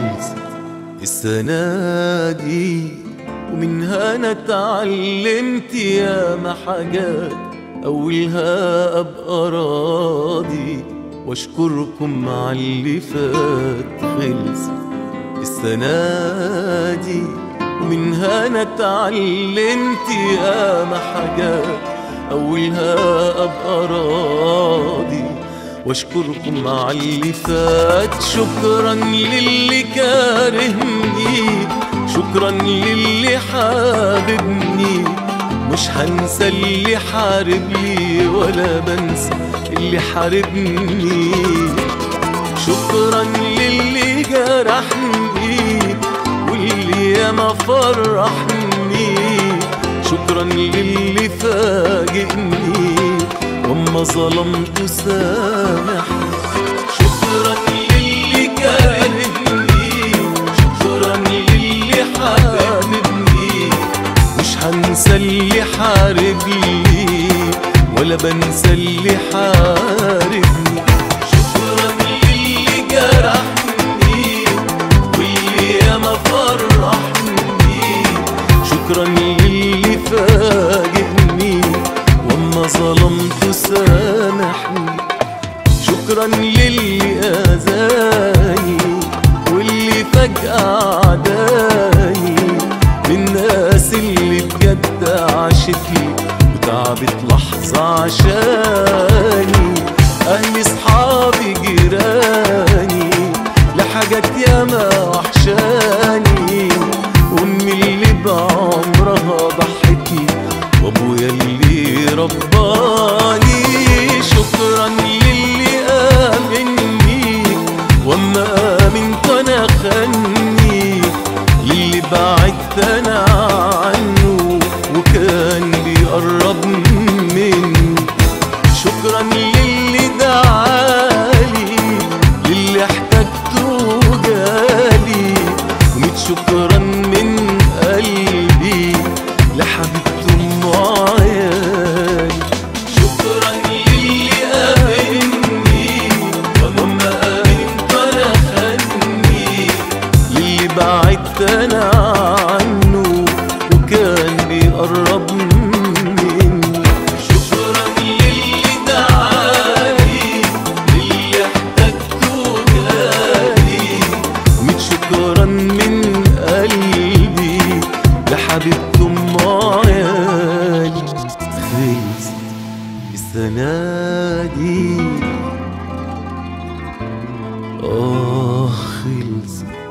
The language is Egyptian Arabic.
خلصت السنة دي ومنها أنا اتعلمت ياما حاجات أولها أبقى راضي وأشكركم على اللي فات خلصت السنة دي ومنها أنا اتعلمت ياما حاجات أولها أبقى راضي واشكركم على اللي فات شكرا للي كارهني شكرا للي حاببني مش هنسى اللي حارب لي ولا بنسى اللي حاربني شكرا للي جرحني واللي ياما فرحني شكرا للي فاجئني وما ظلمت سامحني شكرا للي كارهني شكرا للي حاربني مش هنسى اللي حارب لي ولا بنسى اللي حاربني شكرا للي جرحني واللي ياما فرحني شكرا للي فاجئني وما ظلمت سامحني شكرا للي اذاني واللي فجأة عداني للناس اللي بجد عاشتلي وتعبت لحظة عشاني أهلي صحابي جيراني لحاجات ياما وحشاني أمي اللي بعمرها ضحتلي وأبويا اللي رباني شكرا للي آمني وأما آمنت أنا خاني للي بعدت أنا عنه وكان بيقرب مني شكرا للي دعالي للي احتجته جالي وميت شكرا من قلبي لحبيبته ام عيالي شكرا للي قابلني وما قابلت انا خاني للي بعدت انا عنه وكان بيقرب مني شكرا للي دعالي للي احتجته جالي ميت شكرا من قلبي لحبيبته ام عيالي خلصت السنة دي آه خلصت